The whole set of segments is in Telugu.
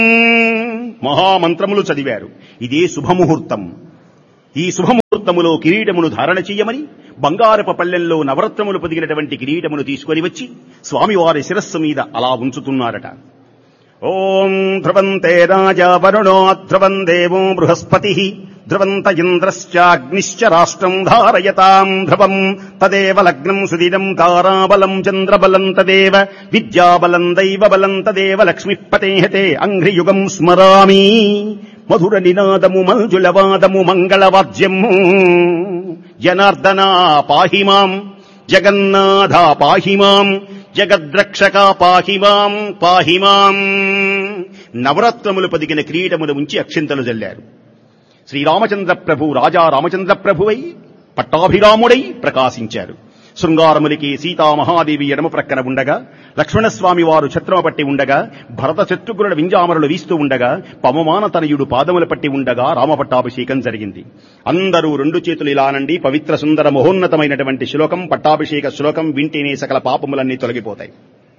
మహామంత్రములు చదివారు ఇదే శుభముహూర్తం ఈ శుభముహూర్తములో కిరీటమును ధారణ చెయ్యమని బంగారప పల్లెల్లో నవరత్నములు పొదిగినటువంటి కిరీటమును తీసుకొని వచ్చి స్వామివారి శిరస్సు మీద అలా ఉంచుతున్నారట ఓం ధ్రువంతే రాజా వరుణో ధ్రువం దేవో బృహస్పతి ధ్రువంత ఇంద్రశ్చాగ్నిశ్చ రాష్ట్రం ధారయతాం ధ్రువం తదేవ లగ్నం సుదినం తారాబలం చంద్రబలం తదేవ విద్యాబలం దైవబలం తదేవ లక్ష్మీపతేహతే అంఘ్రియుగం స్మరామి మధుర నినాదము మంజులవాదము మంగళవాద్యము జనార్దనా పాహి మాం జగన్నాథ పాహి మాం జగద్రక్షక పాహి మాం పాహి మాం నవరత్నములు పదిగిన కిరీటములు ఉంచి అక్షింతలు జల్లారు శ్రీరామచంద్ర ప్రభు రాజా రామచంద్ర ప్రభువై పట్టాభిరాముడై ప్రకాశించారు శృంగారములికి సీతామహాదేవి ఎడమ ప్రక్కన ఉండగా లక్ష్మణస్వామి వారు ఛత్రమ పట్టి ఉండగా భరత శత్రుఘ్నుల వింజామరులు వీస్తూ ఉండగా పవమాన తనయుడు పాదముల పట్టి ఉండగా రామపట్టాభిషేకం జరిగింది అందరూ రెండు చేతులు ఇలానండి పవిత్ర సుందర మహోన్నతమైనటువంటి శ్లోకం పట్టాభిషేక శ్లోకం వింటేనే సకల పాపములన్నీ తొలగిపోతాయి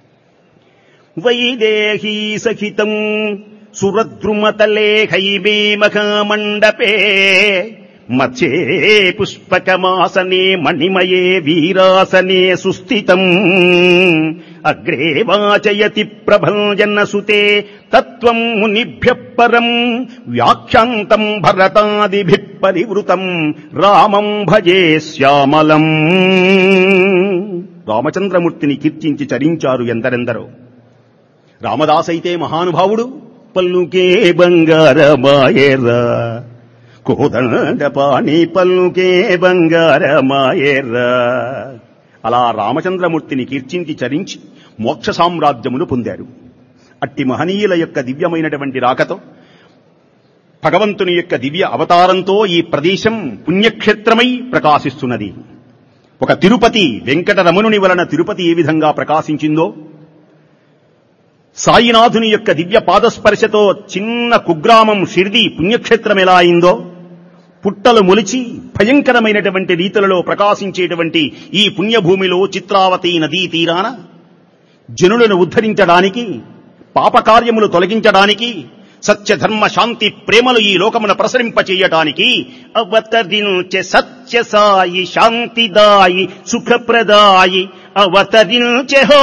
వైదేహీ సహితం సురద్రుమతలే హైమే మహామండపే మధ్యే పుష్పకమాసనే మణిమయే వీరాసనే సుస్థితం అగ్రే వాచయతి ప్రభంజన సుతే తత్వం మునిభ్య పరం వ్యాఖ్యాంతం భరతాదిభి పరివృతం రామం భజే శ్యామలం రామచంద్రమూర్తిని కీర్తించి చరించారు ఎందరెందరో రామదాసైతే మహానుభావుడు పల్లుకే బంగారమాయరా కోదండ పాణి పల్లుకే బంగారమాయరా అలా రామచంద్రమూర్తిని కీర్తించి చరించి మోక్ష సామ్రాజ్యమును పొందారు అట్టి మహనీయుల యొక్క దివ్యమైనటువంటి రాకతో భగవంతుని యొక్క దివ్య అవతారంతో ఈ ప్రదేశం పుణ్యక్షేత్రమై ప్రకాశిస్తున్నది ఒక తిరుపతి వెంకటరమణుని వలన తిరుపతి ఏ విధంగా ప్రకాశించిందో సాయినాథుని యొక్క దివ్య పాదస్పర్శతో చిన్న కుగ్రామం షిర్ది పుణ్యక్షేత్రం ఎలా అయిందో పుట్టలు మొలిచి భయంకరమైనటువంటి రీతులలో ప్రకాశించేటువంటి ఈ పుణ్యభూమిలో చిత్రావతి నదీ తీరాన జనులను ఉద్ధరించడానికి పాపకార్యములు తొలగించడానికి సత్యధర్మ శాంతి ప్రేమలు ఈ లోకమున ప్రసరింపచేయటానికి అవతరించే సత్య సాయి శాంతిదాయి సుఖప్రదాయి అవతరించే హో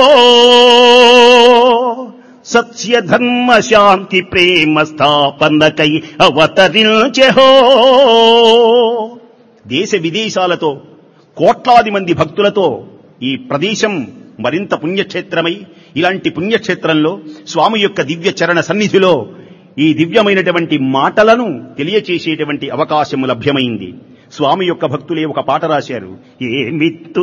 సత్య ధర్మ శాంతి ప్రేమ స్థాపనకై అవతరించే హో దేశ విదేశాలతో కోట్లాది మంది భక్తులతో ఈ ప్రదేశం మరింత పుణ్యక్షేత్రమై ఇలాంటి పుణ్యక్షేత్రంలో స్వామి యొక్క దివ్య చరణ సన్నిధిలో ఈ దివ్యమైనటువంటి మాటలను తెలియచేసేటువంటి అవకాశము లభ్యమైంది స్వామి యొక్క భక్తులే ఒక పాట రాశారు ఏమిత్తు